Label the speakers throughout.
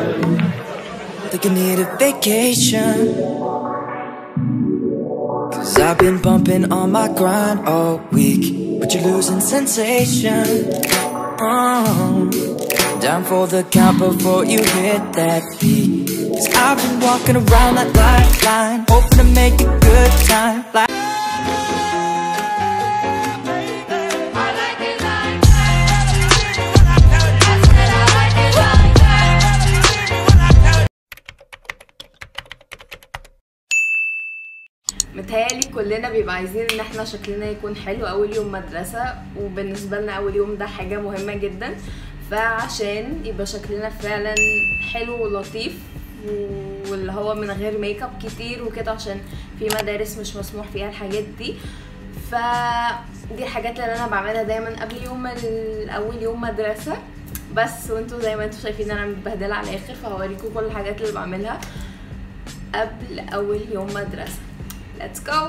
Speaker 1: Think I need a vacation. Cause I've been bumping on my grind all week, but you're losing sensation. Oh, down for the count before you hit that beat. Cause I've been walking around that lifeline, hoping to make a good time. Like
Speaker 2: متهيألي كلنا بيبقى عايزين ان احنا شكلنا يكون حلو اول يوم مدرسة وبالنسبة لنا اول يوم ده حاجة مهمة جدا فعشان يبقى شكلنا فعلا حلو ولطيف واللي هو من غير ميك اب كتير وكده عشان في مدارس مش مسموح فيها الحاجات دي ف دي الحاجات اللي انا بعملها دايما قبل يوم ال- اول يوم مدرسة بس وانتوا زي ما انتوا شايفين انا متبهدله على الاخر فهوريكم كل الحاجات اللي بعملها قبل اول يوم مدرسه Let's go!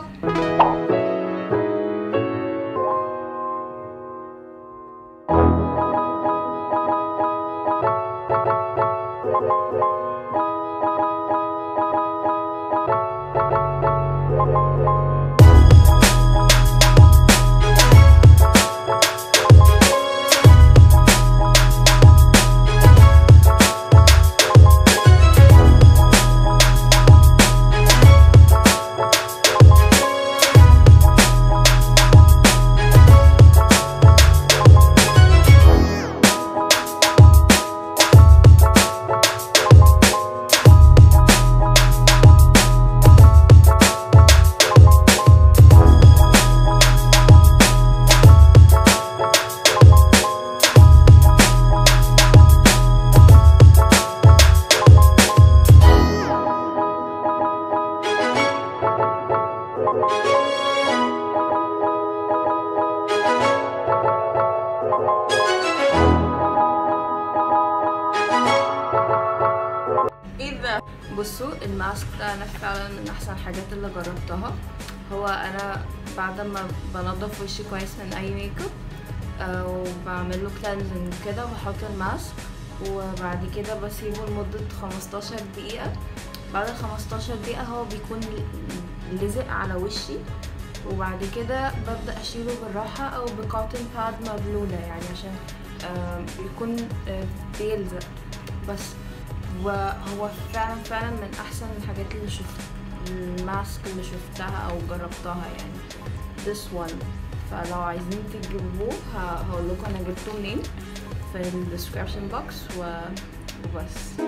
Speaker 2: ايه ده بصوا الماسك ده انا فعلا من احسن الحاجات اللي جربتها هو انا بعد ما بنضف وشي كويس من اي ميك اب آه، وبعمل له كلانزنج كده وبحط الماسك وبعد كده بسيبه لمدة 15 دقيقة بعد ال 15 دقيقة هو بيكون لزق على وشي وبعد كده ببدأ أشيله بالراحة أو بكوتن باد مبلولة يعني عشان آه، يكون آه، بيلزق بس وهو فعلا فعلا من احسن الحاجات اللي شفت الماسك اللي شفتها او جربتها يعني this one فلو عايزين تجيبوه ه- هقول لكم انا جبته منين في الديسكربشن بوكس و... وبس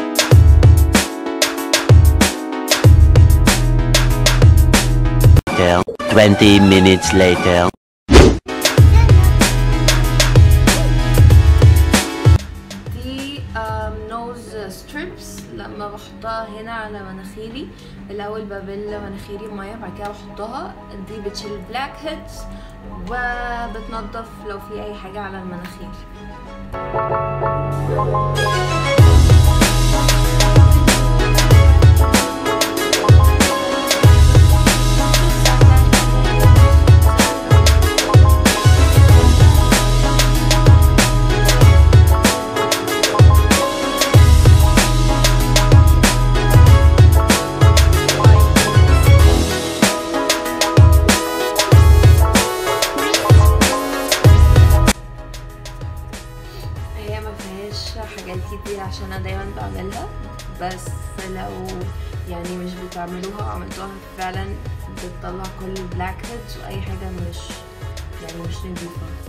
Speaker 3: Later, 20 minutes later.
Speaker 2: دي نوز ستريبس لما بحطها هنا على مناخيري الاول ببل مناخيري بميه بعد كده بحطها دي بتشيل البلاك هيدز وبتنضف لو في اي حاجه على المناخير هي ما فيهاش حاجات كتير عشان انا دايما بعملها بس لو يعني مش بتعملوها او عملتوها فعلا بتطلع كل البلاك هيدز واي حاجه مش يعني مش نضيفه